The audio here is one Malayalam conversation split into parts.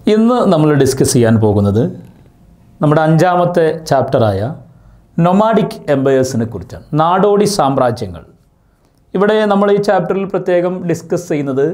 ഇന്ന് നമ്മൾ ഡിസ്കസ് ചെയ്യാൻ പോകുന്നത് നമ്മുടെ അഞ്ചാമത്തെ ചാപ്റ്ററായ നൊമാഡിക് എംപയേഴ്സിനെ കുറിച്ചാണ് നാടോടി സാമ്രാജ്യങ്ങൾ ഇവിടെ നമ്മൾ ഈ ചാപ്റ്ററിൽ പ്രത്യേകം ഡിസ്കസ് ചെയ്യുന്നത്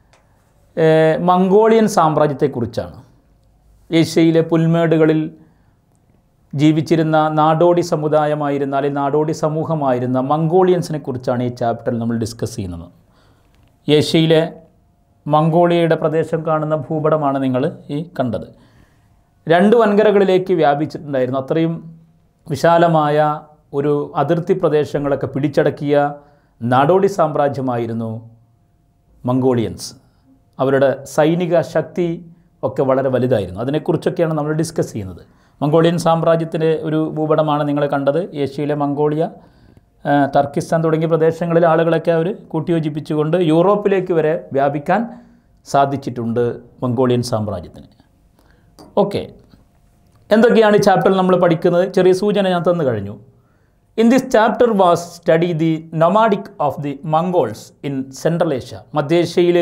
ഏഹ്, മംഗോളിയൻ സാമ്രാജ്യത്തെക്കുറിച്ചാണ് ഏഷ്യയിലെ പുൽമേടുകളിൽ ജീവിച്ചിരുന്ന നാടോടി സമുദായമായിരുന്ന അല്ലെങ്കിൽ നാടോടി സമൂഹമായിരുന്ന മംഗോളിയൻസിനെ കുറിച്ചാണ് ഈ ചാപ്റ്ററിൽ നമ്മൾ ഡിസ്കസ് ചെയ്യുന്നത് ഏഷ്യയിലെ മംഗോളിയയുടെ പ്രദേശം കാണുന്ന ഭൂപടമാണ് നിങ്ങൾ ഈ കണ്ടത് രണ്ട് വൻകരകളിലേക്ക് വ്യാപിച്ചിട്ടുണ്ടായിരുന്നു അത്രയും വിശാലമായ ഒരു അതിർത്തി പ്രദേശങ്ങളൊക്കെ പിടിച്ചടക്കിയ നാടോടി സാമ്രാജ്യമായിരുന്നു മംഗോളിയൻസ് അവരുടെ സൈനിക ശക്തി ഒക്കെ വളരെ വലുതായിരുന്നു അതിനെക്കുറിച്ചൊക്കെയാണ് നമ്മൾ ഡിസ്കസ് ചെയ്യുന്നത് മംഗോളിയൻ സാമ്രാജ്യത്തിൻ്റെ ഒരു ഭൂപടമാണ് നിങ്ങൾ കണ്ടത് ഏഷ്യയിലെ മംഗോളിയ ആ, ടർക്കിസ്ഥാൻ തുടങ്ങിയ പ്രദേശങ്ങളിൽ ആളുകളൊക്കെ അവർ കൂട്ടിയോജിപ്പിച്ചുകൊണ്ട് യൂറോപ്പിലേക്ക് വരെ വ്യാപിക്കാൻ സാധിച്ചിട്ടുണ്ട് മംഗോളിയൻ സാമ്രാജ്യത്തിന് ഓക്കെ എന്തൊക്കെയാണ് ഈ ചാപ്റ്ററിൽ നമ്മൾ പഠിക്കുന്നത് ചെറിയ സൂചന ഞാൻ തന്നു കഴിഞ്ഞു in this chapter was study the nomadic of the Mongols in Central Asia മധ്യേഷ്യയിൽ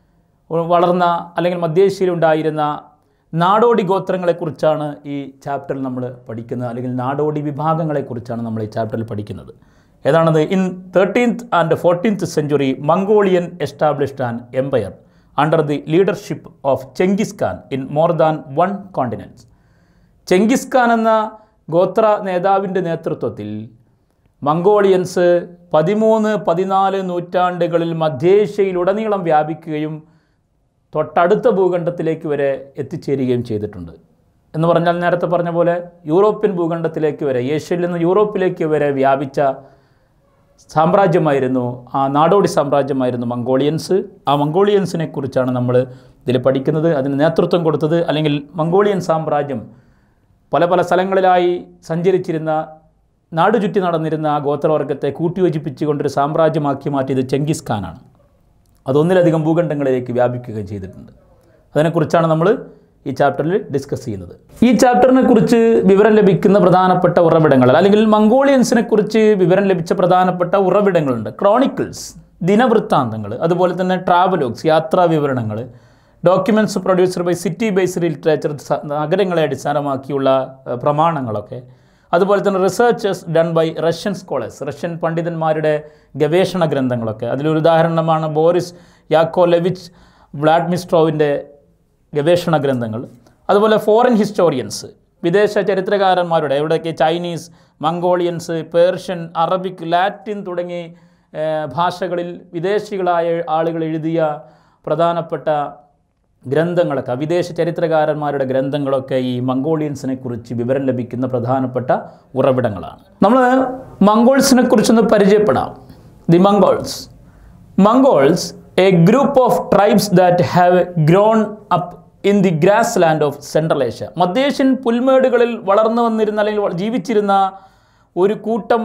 വളർന്ന അല്ലെങ്കിൽ മധ്യേഷ്യയിൽ ഉണ്ടായിരുന്ന നാടോടി ഗോത്രങ്ങളെക്കുറിച്ചാണ് ഈ ചാപ്റ്ററിൽ നമ്മൾ പഠിക്കുന്നത് അല്ലെങ്കിൽ നാടോടി വിഭാഗങ്ങളെക്കുറിച്ചാണ് നമ്മൾ ഈ ചാപ്റ്ററിൽ പഠിക്കുന്നത് ഏതാണത് in thirteenth and fourteenth century Mongolian established an empire under the leadership of Genghis Khan in more than one continents Genghis Khan എന്ന ഗോത്ര നേതാവിൻ്റെ നേതൃത്വത്തിൽ മംഗോളിയൻസ് പതിമൂന്ന് പതിനാല് നൂറ്റാണ്ടുകളിൽ മധ്യേഷ്യയിലുടനീളം വ്യാപിക്കുകയും തൊട്ടടുത്ത ഭൂഖണ്ഡത്തിലേക്ക് വരെ എത്തിച്ചേരുകയും ചെയ്തിട്ടുണ്ട് എന്ന് പറഞ്ഞാൽ നേരത്തെ പറഞ്ഞ പോലെ യൂറോപ്യൻ ഭൂഖണ്ഡത്തിലേക്ക് വരെ ഏഷ്യയിൽ നിന്ന് യൂറോപ്പിലേക്ക് വരെ വ്യാപിച്ച സാമ്രാജ്യമായിരുന്നു ആ നാടോടി സാമ്രാജ്യമായിരുന്നു മംഗോളിയൻസ് ആ മംഗോളിയൻസിനെ കുറിച്ചാണ് നമ്മൾ ഇതിൽ പഠിക്കുന്നത് അതിന് നേതൃത്വം കൊടുത്തത് അല്ലെങ്കിൽ മംഗോളിയൻ സാമ്രാജ്യം പല പല സ്ഥലങ്ങളിലായി സഞ്ചരിച്ചിരുന്ന നാടു ചുറ്റി നടന്നിരുന്ന ആ ഗോത്രവർഗത്തെ കൂട്ടിയോജിപ്പിച്ചുകൊണ്ടൊരു സാമ്രാജ്യമാക്കി മാറ്റിയത് ചെങ്കിസ് ഖാനാണ് അതൊന്നിലധികം ഭൂഖണ്ഡങ്ങളിലേക്ക് വ്യാപിക്കുകയും ചെയ്തിട്ടുണ്ട് അതിനെക്കുറിച്ചാണ് നമ്മൾ ഈ ചാപ്റ്ററിൽ ഡിസ്കസ് ചെയ്യുന്നത് ഈ ചാപ്റ്ററിനെ കുറിച്ച് വിവരം ലഭിക്കുന്ന പ്രധാനപ്പെട്ട ഉറവിടങ്ങൾ അല്ലെങ്കിൽ മംഗോളിയൻസിനെ കുറിച്ച് വിവരം ലഭിച്ച പ്രധാനപ്പെട്ട ഉറവിടങ്ങളുണ്ട് ക്രോണിക്കിൾസ് ദിനവൃത്താന്തങ്ങൾ അതുപോലെ തന്നെ ട്രാവലോഗ്സ് യാത്രാ വിവരണങ്ങൾ documents producer by city based literature നഗരങ്ങളെ അടിസ്ഥാനമാക്കിയുള്ള ഏഹ്, പ്രമാണങ്ങളൊക്കെ അതുപോലെ തന്നെ researchers done by Russian scholars റഷ്യൻ പണ്ഡിതന്മാരുടെ ഗവേഷണ ഗ്രന്ഥങ്ങളൊക്കെ അതിലൊരു ഉദാഹരണമാണ് ബോറിസ് യാക്കോലെവിച്ച് വ്ളാഡ്മിസ്ട്രോവിൻ്റെ ഗവേഷണ ഗ്രന്ഥങ്ങൾ അതുപോലെ ഫോറിൻ ഹിസ്റ്റോറിയൻസ് വിദേശ ചരിത്രകാരന്മാരുടെ എവിടെയൊക്കെ Chinese Mongolians Persian Arabic Latin തുടങ്ങി ഏഹ്, ഭാഷകളിൽ വിദേശികളായ ആളുകൾ എഴുതിയ പ്രധാനപ്പെട്ട ഗ്രന്ഥങ്ങളൊക്കെ വിദേശ ചരിത്രകാരന്മാരുടെ ഗ്രന്ഥങ്ങളൊക്കെ ഈ മംഗോളിയൻസിനെ കുറിച്ച് വിവരം ലഭിക്കുന്ന പ്രധാനപ്പെട്ട ഉറവിടങ്ങളാണ് നമ്മൾ മംഗോൾസിനെ കുറിച്ചൊന്ന് പരിചയപ്പെടാം the Mongols Mongols a group of tribes that have grown up in the grassland of Central Asia മധ്യേഷ്യൻ പുൽമേടുകളിൽ വളർന്നു വന്നിരുന്ന അല്ലെങ്കിൽ ജീവിച്ചിരുന്ന ഒരു കൂട്ടം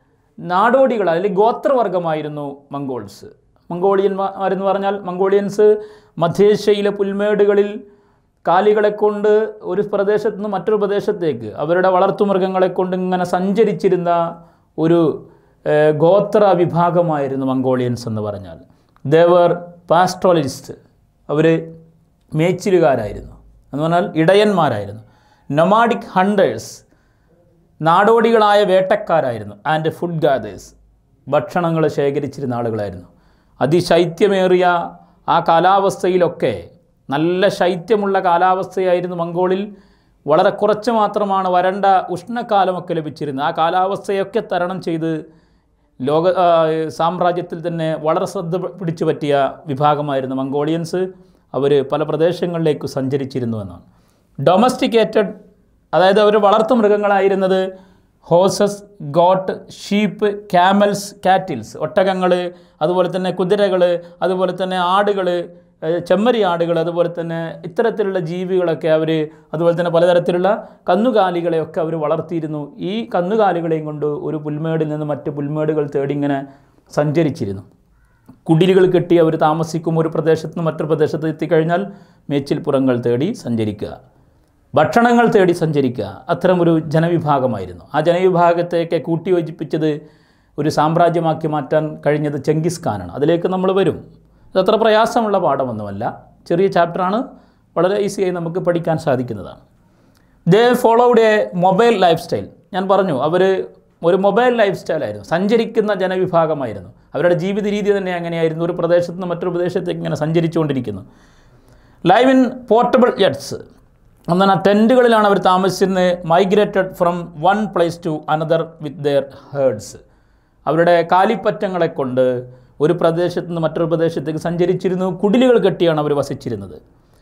നാടോടികൾ അല്ലെങ്കിൽ ഗോത്രവർഗമായിരുന്നു മംഗോൾസ് മംഗോളിയന്മാരെന്ന് പറഞ്ഞാൽ മംഗോളിയൻസ് മധ്യേഷ്യയിലെ പുൽമേടുകളിൽ കാലികളെ കൊണ്ട് ഒരു പ്രദേശത്ത് നിന്ന് മറ്റൊരു പ്രദേശത്തേക്ക് അവരുടെ വളർത്തുമൃഗങ്ങളെ കൊണ്ട് ഇങ്ങനെ സഞ്ചരിച്ചിരുന്ന ഒരു ഏഹ്, ഗോത്ര വിഭാഗമായിരുന്നു മംഗോളിയൻസ് എന്ന് പറഞ്ഞാൽ ദേവർ പാസ്ട്രോളിസ്റ്റ് അവർ മേച്ചിലുകാരായിരുന്നു എന്ന് പറഞ്ഞാൽ ഇടയന്മാരായിരുന്നു നൊമാഡിക് ഹണ്ടേഴ്സ് നാടോടികളായ വേട്ടക്കാരായിരുന്നു ആൻഡ് ഫുഡ് ഗാദേഴ്സ് ഭക്ഷണങ്ങൾ ശേഖരിച്ചിരുന്ന ആളുകളായിരുന്നു അതിശൈത്യമേറിയ ആ കാലാവസ്ഥയിലൊക്കെ നല്ല ശൈത്യമുള്ള കാലാവസ്ഥയായിരുന്നു മംഗോളിൽ വളരെ കുറച്ച് മാത്രമാണ് വരണ്ട ഉഷ്ണകാലമൊക്കെ ലഭിച്ചിരുന്നത് ആ കാലാവസ്ഥയൊക്കെ തരണം ചെയ്ത് ലോക ആ, സാമ്രാജ്യത്തിൽ തന്നെ വളരെ ശ്രദ്ധ പിടിച്ചു പറ്റിയ വിഭാഗമായിരുന്നു മംഗോളിയൻസ് അവർ പല പ്രദേശങ്ങളിലേക്ക് സഞ്ചരിച്ചിരുന്നു എന്നാണ് ഡൊമസ്റ്റിക്കേറ്റഡ് അതായത് അവർ വളർത്തു മൃഗങ്ങളായിരുന്നത് horses goat sheep camels cattles ഒട്ടകങ്ങൾ അതുപോലെ തന്നെ കുതിരകൾ അതുപോലെ തന്നെ ആടുകൾ ചെമ്മരി ആടുകൾ അതുപോലെ തന്നെ ഇത്തരത്തിലുള്ള ജീവികളൊക്കെ അവർ അതുപോലെ തന്നെ പലതരത്തിലുള്ള കന്നുകാലികളെയൊക്കെ അവർ വളർത്തിയിരുന്നു ഈ കന്നുകാലികളെയും കൊണ്ട് ഒരു പുൽമേടിൽ നിന്ന് മറ്റ് പുൽമേടുകൾ തേടി ഇങ്ങനെ സഞ്ചരിച്ചിരുന്നു കുടിലുകൾ കെട്ടി അവർ താമസിക്കും ഒരു പ്രദേശത്ത് നിന്ന് മറ്റൊരു പ്രദേശത്ത് എത്തിക്കഴിഞ്ഞാൽ മേച്ചിൽപ്പുറങ്ങൾ തേടി സഞ്ചരിക്കുക ഭക്ഷണങ്ങൾ തേടി സഞ്ചരിക്കുക അത്തരം ഒരു ജനവിഭാഗമായിരുന്നു ആ ജനവിഭാഗത്തെയൊക്കെ കൂട്ടിയോജിപ്പിച്ചത് ഒരു സാമ്രാജ്യമാക്കി മാറ്റാൻ കഴിഞ്ഞത് ചെങ്കിസ് ഖാനാണ് അതിലേക്ക് നമ്മൾ വരും ഇതത്ര പ്രയാസമുള്ള പാഠമൊന്നുമല്ല ചെറിയ ചാപ്റ്ററാണ് വളരെ ഈസിയായി നമുക്ക് പഠിക്കാൻ സാധിക്കുന്നതാണ് they followed a mobile lifestyle ഞാൻ പറഞ്ഞു അവർ ഒരു മൊബൈൽ ലൈഫ് സ്റ്റൈലായിരുന്നു സഞ്ചരിക്കുന്ന ജനവിഭാഗമായിരുന്നു അവരുടെ ജീവിത രീതി തന്നെ അങ്ങനെയായിരുന്നു ഒരു പ്രദേശത്ത് നിന്ന് മറ്റൊരു പ്രദേശത്തേക്ക് ഇങ്ങനെ സഞ്ചരിച്ചുകൊണ്ടിരിക്കുന്നു ലൈവ് ഇൻ പോർട്ടബിൾ ജെറ്റ്സ് എന്നാൽ ടെൻറ്റുകളിലാണ് അവർ താമസിച്ചിരുന്നത് migrated from one place to another with their herds അവരുടെ കാലിപ്പറ്റങ്ങളെ കൊണ്ട് ഒരു പ്രദേശത്ത് നിന്ന് മറ്റൊരു പ്രദേശത്തേക്ക് സഞ്ചരിച്ചിരുന്നു കുടിലുകൾ കെട്ടിയാണ് അവർ വസിച്ചിരുന്നത്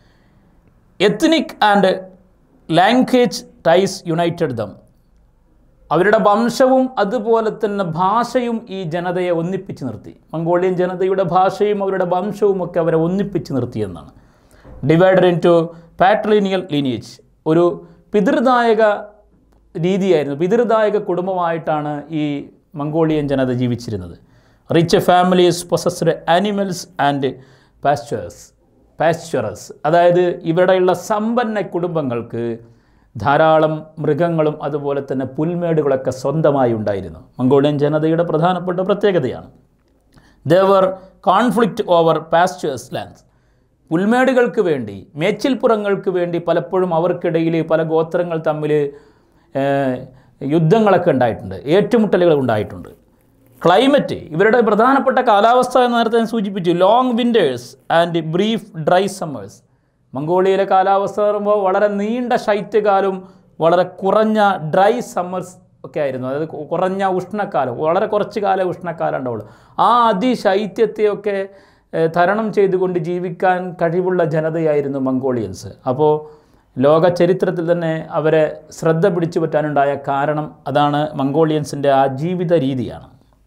ethnic and language ties united them അവരുടെ വംശവും അതുപോലെ തന്നെ ഭാഷയും ഈ ജനതയെ ഒന്നിപ്പിച്ച് നിർത്തി മംഗോളിയൻ ജനതയുടെ ഭാഷയും അവരുടെ വംശവും ഒക്കെ അവരെ ഒന്നിപ്പിച്ച് നിർത്തിയെന്നാണ് divided into patrilineal lineage ഒരു പിതൃദായക രീതിയായിരുന്നു പിതൃദായക കുടുംബമായിട്ടാണ് ഈ മംഗോളിയൻ ജനത ജീവിച്ചിരുന്നത് rich families possessed animals and pastures pastures അതായത് ഇവിടെയുള്ള സമ്പന്ന കുടുംബങ്ങൾക്ക് ധാരാളം മൃഗങ്ങളും അതുപോലെ തന്നെ പുൽമേടുകളൊക്കെ സ്വന്തമായി ഉണ്ടായിരുന്നു മംഗോളിയൻ ജനതയുടെ പ്രധാനപ്പെട്ട പ്രത്യേകതയാണ് there were conflict over pastures lands പുൽമേടുകൾക്ക് വേണ്ടി മേച്ചിൽപ്പുറങ്ങൾക്ക് വേണ്ടി പലപ്പോഴും അവർക്കിടയിൽ പല ഗോത്രങ്ങൾ തമ്മിൽ ഏഹ്, യുദ്ധങ്ങളൊക്കെ ഉണ്ടായിട്ടുണ്ട് ഏറ്റുമുട്ടലുകൾ ഉണ്ടായിട്ടുണ്ട് ക്ലൈമറ്റ് ഇവരുടെ പ്രധാനപ്പെട്ട കാലാവസ്ഥ എന്ന് നേരത്തെ ഞാൻ സൂചിപ്പിച്ചു long winters and brief dry summers മംഗോളിയയിലെ കാലാവസ്ഥ പറയുമ്പോൾ വളരെ നീണ്ട ശൈത്യകാലവും വളരെ കുറഞ്ഞ ഡ്രൈ സമ്മേഴ്സ് ഒക്കെ ആയിരുന്നു അതായത് കു- കുറഞ്ഞ ഉഷ്ണക്കാലം വളരെ കുറച്ച് കാലം ഉഷ്ണക്കാലം ഉണ്ടാവുള്ളൂ ആ അതിശൈത്യത്തെയൊക്കെ ഏഹ്, തരണം ചെയ്തുകൊണ്ട് ജീവിക്കാൻ കഴിവുള്ള ജനതയായിരുന്നു മംഗോളിയൻസ് അപ്പോൾ ലോക ചരിത്രത്തിൽ തന്നെ അവരെ ശ്രദ്ധ പിടിച്ചു പറ്റാനുണ്ടായ കാരണം അതാണ് മംഗോളിയൻസിൻ്റെ ആ ജീവിത രീതിയാണ്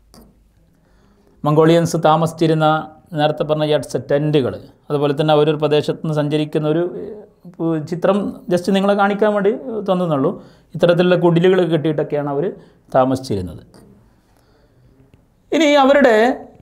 മംഗോളിയൻസ് താമസിച്ചിരുന്ന നേരത്തെ പറഞ്ഞ യട്സ് ടെൻറ്റുകൾ അതുപോലെ തന്നെ അവരൊരു പ്രദേശത്ത് നിന്ന് സഞ്ചരിക്കുന്ന ഒരു ഏഹ്, ചിത്രം ജസ്റ്റ് നിങ്ങളെ കാണിക്കാൻ വേണ്ടി തന്നുന്നുള്ളൂ ഇത്തരത്തിലുള്ള കുടിലുകൾ കെട്ടിയിട്ടൊക്കെയാണ് അവർ താമസിച്ചിരുന്നത് ഇനി അവരുടെ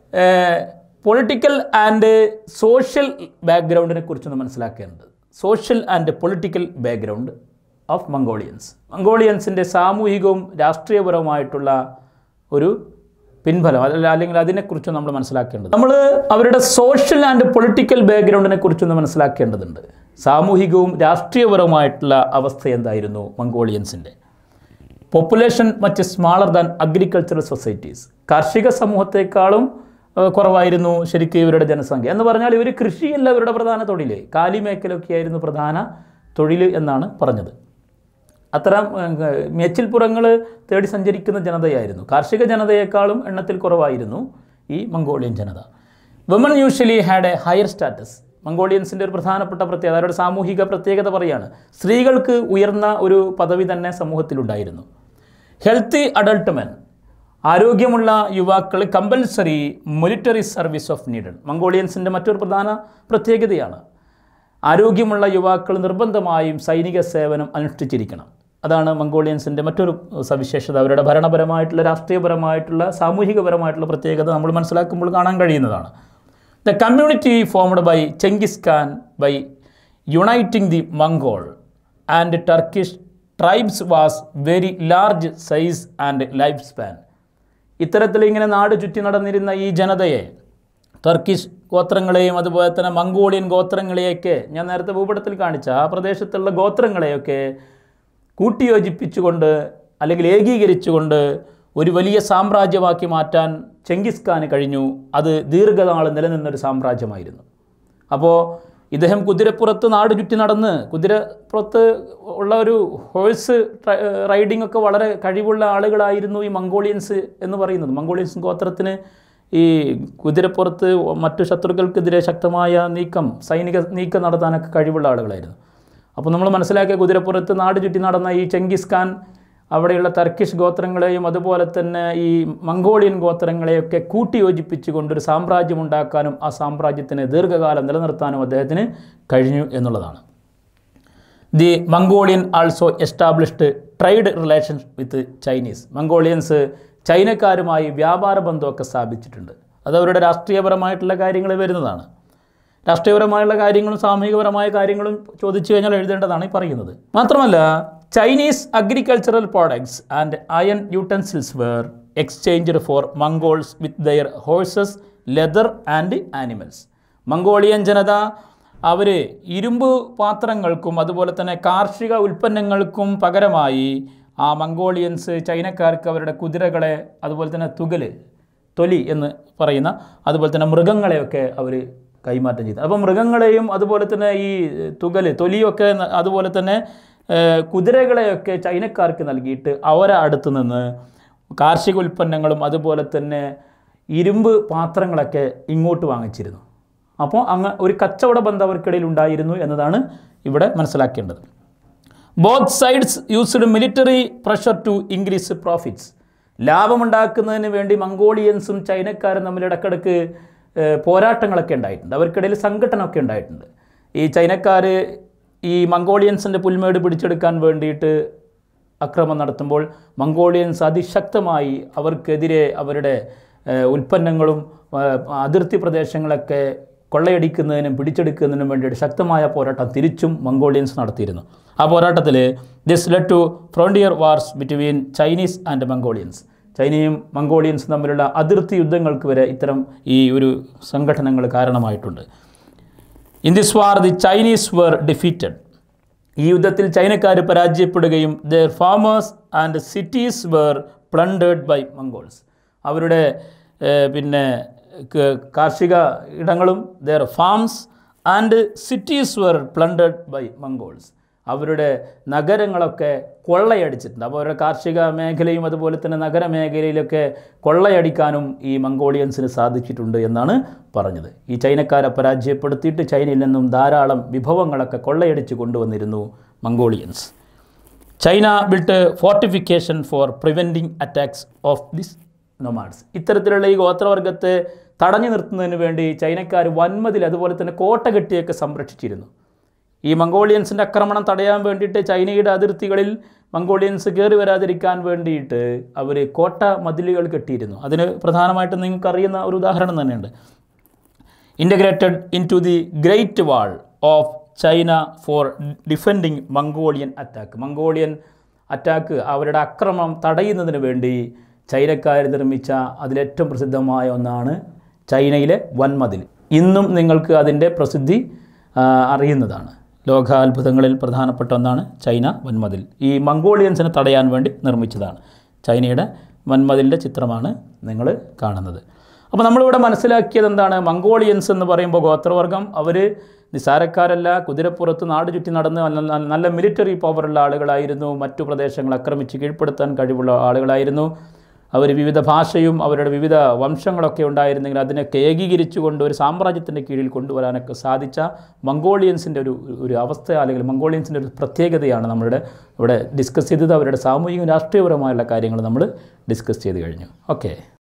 പൊളിറ്റിക്കൽ ആൻഡ് സോഷ്യൽ ബാക്ക്ഗ്രൗണ്ടിനെ കുറിച്ചൊന്ന് മനസ്സിലാക്കേണ്ടത് social and political background of Mongolians മംഗോളിയൻസിൻ്റെ സാമൂഹികവും രാഷ്ട്രീയപരവുമായിട്ടുള്ള ഒരു പിൻഫലം അല്ല അല്ലെങ്കിൽ അതിനെക്കുറിച്ച് നമ്മൾ മനസ്സിലാക്കേണ്ടത് നമ്മൾ അവരുടെ സോഷ്യൽ ആൻഡ് പൊളിറ്റിക്കൽ ബാക്ക്ഗ്രൗണ്ടിനെ കുറിച്ചൊന്ന് മനസ്സിലാക്കേണ്ടതുണ്ട് സാമൂഹികവും രാഷ്ട്രീയപരവുമായിട്ടുള്ള അവസ്ഥ എന്തായിരുന്നു മംഗോളിയൻസിൻ്റെ പോപ്പുലേഷൻ മറ്റ് സ്മാളർ ദാൻ അഗ്രികൾച്ചറൽ സൊസൈറ്റീസ് കാർഷിക സമൂഹത്തെക്കാളും ഏഹ്, കുറവായിരുന്നു ശരിക്കും ഇവരുടെ ജനസംഖ്യ എന്ന് പറഞ്ഞാൽ ഇവർ കൃഷിയല്ല ഇവരുടെ പ്രധാന തൊഴിൽ കാലി മേഖലയൊക്കെയായിരുന്നു പ്രധാന തൊഴിൽ എന്നാണ് പറഞ്ഞത് അത്തരം മേച്ചിൽപ്പുറങ്ങൾ തേടി സഞ്ചരിക്കുന്ന ജനതയായിരുന്നു കാർഷിക ജനതയേക്കാളും എണ്ണത്തിൽ കുറവായിരുന്നു ഈ മംഗോളിയൻ ജനത women usually had a higher status മംഗോളിയൻസിൻ്റെ ഒരു പ്രധാനപ്പെട്ട പ്രത്യേകത അവരുടെ സാമൂഹിക പ്രത്യേകത പറയാണ് സ്ത്രീകൾക്ക് ഉയർന്ന ഒരു പദവി തന്നെ സമൂഹത്തിലുണ്ടായിരുന്നു ഹെൽത്തി അഡൾട്ട് മെൻ ആരോഗ്യമുള്ള യുവാക്കൾ compulsory military service of needed മംഗോളിയൻസിൻ്റെ മറ്റൊരു പ്രധാന പ്രത്യേകതയാണ് ആരോഗ്യമുള്ള യുവാക്കൾ നിർബന്ധമായും സൈനിക സേവനം അനുഷ്ഠിച്ചിരിക്കണം അതാണ് മംഗോളിയൻസിൻ്റെ മറ്റൊരു സവിശേഷത അവരുടെ ഭരണപരമായിട്ടുള്ള രാഷ്ട്രീയപരമായിട്ടുള്ള സാമൂഹികപരമായിട്ടുള്ള പ്രത്യേകത നമ്മൾ മനസ്സിലാക്കുമ്പോൾ കാണാൻ കഴിയുന്നതാണ് the community formed by Genghis Khan by uniting the Mongol and Turkish tribes was very large size and lifespan ഇത്തരത്തിൽ ഇങ്ങനെ നാട് ചുറ്റി നടന്നിരുന്ന ഈ ജനതയെ ടർക്കിഷ് ഗോത്രങ്ങളെയും അതുപോലെ തന്നെ മംഗോളിയൻ ഗോത്രങ്ങളെയൊക്കെ ഞാൻ നേരത്തെ ഭൂപടത്തിൽ കാണിച്ച ആ പ്രദേശത്തുള്ള ഗോത്രങ്ങളെയൊക്കെ കൂട്ടിയോജിപ്പിച്ചുകൊണ്ട് അല്ലെങ്കിൽ ഏകീകരിച്ചുകൊണ്ട് ഒരു വലിയ സാമ്രാജ്യമാക്കി മാറ്റാൻ ചെങ്കിസ് ഖാന് കഴിഞ്ഞു അത് ദീർഘനാൾ നിലനിന്നൊരു സാമ്രാജ്യമായിരുന്നു അപ്പോൾ ഇദ്ദേഹം കുതിരപ്പുറത്ത് നാട് ചുറ്റി നടന്ന് കുതിരപ്പുറത്ത് ഉള്ള ഒരു ഹോഴ്സ് റൈഡിംഗ് ഒക്കെ വളരെ കഴിവുള്ള ആളുകളായിരുന്നു ഈ മംഗോളിയൻസ് എന്ന് പറയുന്നത് മംഗോളിയൻസ് ഗോത്രത്തിന് ഈ കുതിരപ്പുറത്ത് മറ്റു ശത്രുക്കൾക്കെതിരെ ശക്തമായ നീക്കം സൈനിക നീക്കം നടത്താനൊക്കെ കഴിവുള്ള ആളുകളായിരുന്നു അപ്പോൾ നമ്മൾ മനസ്സിലാക്കിയ കുതിരപ്പുറത്ത് നാട് ചുറ്റി നടന്ന ഈ ചെങ്കിസ് ഖാൻ അവിടെയുള്ള തർക്കിഷ് ഗോത്രങ്ങളെയും അതുപോലെ തന്നെ ഈ മംഗോളിയൻ ഗോത്രങ്ങളെയൊക്കെ കൂട്ടിയോജിപ്പിച്ചുകൊണ്ട് ഒരു സാമ്രാജ്യം ഉണ്ടാക്കാനും ആ സാമ്രാജ്യത്തിന് ദീർഘകാലം നിലനിർത്താനും അദ്ദേഹത്തിന് കഴിഞ്ഞു എന്നുള്ളതാണ് the Mongolian also established trade relations with Chinese Mongolians ചൈനക്കാരുമായി വ്യാപാര ബന്ധമൊക്കെ സ്ഥാപിച്ചിട്ടുണ്ട് അത് അവരുടെ രാഷ്ട്രീയപരമായിട്ടുള്ള കാര്യങ്ങൾ വരുന്നതാണ് രാഷ്ട്രീയപരമായുള്ള കാര്യങ്ങളും സാമൂഹികപരമായ കാര്യങ്ങളും ചോദിച്ചു കഴിഞ്ഞാൽ എഴുതേണ്ടതാണ് ഈ പറയുന്നത് മാത്രമല്ല Chinese agricultural products and iron utensils were exchanged for Mongols with their horses leather and animals Mongolian ജനത അവർ ഇരുമ്പ് പാത്രങ്ങൾക്കും അതുപോലെ തന്നെ കാർഷിക ഉൽപ്പന്നങ്ങൾക്കും പകരമായി ആ മംഗോളിയൻസ് ചൈനക്കാർക്ക് അവരുടെ കുതിരകളെ അതുപോലെ തന്നെ തുകല് തൊലി എന്ന് പറയുന്ന അതുപോലെ തന്നെ മൃഗങ്ങളെയൊക്കെ അവർ കൈമാറ്റം ചെയ്തു അപ്പോൾ മൃഗങ്ങളെയും അതുപോലെ തന്നെ ഈ തുകല് തൊലിയൊക്കെ ന- അതുപോലെ തന്നെ ഏഹ്, കുതിരകളെയൊക്കെ ചൈനക്കാർക്ക് നൽകിയിട്ട് അവരെ അടുത്ത് നിന്ന് കാർഷിക ഉൽപ്പന്നങ്ങളും അതുപോലെ തന്നെ ഇരുമ്പ് പാത്രങ്ങളൊക്കെ ഇങ്ങോട്ട് വാങ്ങിച്ചിരുന്നു അപ്പോൾ അങ്ങ് ഒരു കച്ചവട ബന്ധം അവർക്കിടയിൽ ഉണ്ടായിരുന്നു എന്നതാണ് ഇവിടെ മനസ്സിലാക്കേണ്ടത് both sides used military pressure to increase profits ലാഭമുണ്ടാക്കുന്നതിന് വേണ്ടി മംഗോളിയൻസും ചൈനക്കാരും തമ്മിൽ ഇടക്കിടക്ക് ഏഹ്, പോരാട്ടങ്ങളൊക്കെ ഉണ്ടായിട്ടുണ്ട് അവർക്കിടയിൽ സംഘടനയൊക്കെ ഉണ്ടായിട്ടുണ്ട് ഈ ചൈനക്കാർ ഈ മംഗോളിയൻസിൻ്റെ പുൽമേട് പിടിച്ചെടുക്കാൻ വേണ്ടിയിട്ട് അക്രമം നടത്തുമ്പോൾ മംഗോളിയൻസ് അതിശക്തമായി അവർക്കെതിരെ അവരുടെ ഏഹ്, ഉൽപ്പന്നങ്ങളും ഏഹ്, അതിർത്തി പ്രദേശങ്ങളൊക്കെ കൊള്ളയടിക്കുന്നതിനും പിടിച്ചെടുക്കുന്നതിനും വേണ്ടിയിട്ട് ശക്തമായ പോരാട്ടം തിരിച്ചും മംഗോളിയൻസ് നടത്തിയിരുന്നു ആ പോരാട്ടത്തിൽ this led to frontier wars between Chinese and Mongolians ചൈനയും മംഗോളിയൻസും തമ്മിലുള്ള അതിർത്തി യുദ്ധങ്ങൾക്ക് വരെ ഇത്തരം ഈ ഒരു സംഘടനകൾ കാരണമായിട്ടുണ്ട് in this war the Chinese were defeated ഈ യുദ്ധത്തിൽ ചൈനക്കാർ പരാജയപ്പെടുകയും their farmers and cities were plundered by Mongols അവരുടെ ഏഹ്, പിന്നെ ക- കാർഷിക ഇടങ്ങളും their farms and cities were plundered by Mongols അവരുടെ നഗരങ്ങളൊക്കെ കൊള്ളയടിച്ചിട്ടുണ്ട് അപ്പോൾ അവരുടെ കാർഷിക മേഖലയും അതുപോലെ തന്നെ നഗര മേഖലയിലൊക്കെ കൊള്ളയടിക്കാനും ഈ മംഗോളിയൻസിന് സാധിച്ചിട്ടുണ്ട് എന്നാണ് പറഞ്ഞത് ഈ ചൈനക്കാരെ പരാജയപ്പെടുത്തിയിട്ട് ചൈനയിൽ നിന്നും ധാരാളം വിഭവങ്ങളൊക്കെ കൊള്ളയടിച്ച് കൊണ്ടുവന്നിരുന്നു Mongolians China built fortification for preventing attacks of this nomads ഇത്തരത്തിലുള്ള ഈ ഗോത്രവർഗത്തെ തടഞ്ഞു നിർത്തുന്നതിന് വേണ്ടി ചൈനക്കാർ വൻമതിൽ അതുപോലെ തന്നെ കോട്ട കെട്ടിയൊക്കെ സംരക്ഷിച്ചിരുന്നു ഈ മംഗോളിയൻസിൻ്റെ ആക്രമണം തടയാൻ വേണ്ടിയിട്ട് ചൈനയുടെ അതിർത്തികളിൽ മംഗോളിയൻസ് കയറി വരാതിരിക്കാൻ വേണ്ടിയിട്ട് അവർ കോട്ട മതിലുകൾ കെട്ടിയിരുന്നു അതിന് പ്രധാനമായിട്ടും നിങ്ങൾക്ക് അറിയുന്ന ഒരു ഉദാഹരണം തന്നെയുണ്ട് integrated into the Great Wall of China for defending Mongolian attack Mongolian attack അവരുടെ അക്രമം തടയുന്നതിന് വേണ്ടി ചൈനക്കാർ നിർമ്മിച്ച അതിലേറ്റവും പ്രസിദ്ധമായ ഒന്നാണ് ചൈനയിലെ വൻമതിൽ ഇന്നും നിങ്ങൾക്ക് അതിൻ്റെ പ്രസിദ്ധി ആ, അറിയുന്നതാണ് ലോകാത്ഭുതങ്ങളിൽ പ്രധാനപ്പെട്ട ഒന്നാണ് ചൈന വൻമതിൽ ഈ മംഗോളിയൻസിനെ തടയാൻ വേണ്ടി നിർമ്മിച്ചതാണ് ചൈനയുടെ വൻമതിലിൻ്റെ ചിത്രമാണ് നിങ്ങൾ കാണുന്നത് അപ്പോൾ നമ്മളിവിടെ മനസ്സിലാക്കിയത് എന്താണ് മംഗോളിയൻസ് എന്ന് പറയുമ്പോൾ ഗോത്രവർഗം അവർ നിസാരക്കാരല്ല കുതിരപ്പുറത്ത് നാട് ചുറ്റി നടന്ന് നല്ല- നല്ല- നല്ല മിലിറ്ററി പവറുള്ള ആളുകളായിരുന്നു മറ്റു പ്രദേശങ്ങൾ ആക്രമിച്ച് കീഴ്പ്പെടുത്താൻ കഴിവുള്ള ആളുകളായിരുന്നു അവർ വിവിധ ഭാഷയും അവരുടെ വിവിധ വംശങ്ങളൊക്കെ ഉണ്ടായിരുന്നെങ്കിൽ അതിനൊക്കെ ഏകീകരിച്ചുകൊണ്ട് ഒരു സാമ്രാജ്യത്തിൻ്റെ കീഴിൽ കൊണ്ടുവരാനൊക്കെ സാധിച്ച മംഗോളിയൻസിൻ്റെ ഒരു ഒരു അവസ്ഥ അല്ലെങ്കിൽ മംഗോളിയൻസിൻ്റെ ഒരു പ്രത്യേകതയാണ് നമ്മളുടെ ഇവിടെ ഡിസ്കസ് ചെയ്തത് അവരുടെ സാമൂഹിക രാഷ്ട്രീയപരമായുള്ള കാര്യങ്ങൾ നമ്മൾ ഡിസ്കസ് ചെയ്ത് കഴിഞ്ഞു ഓക്കെ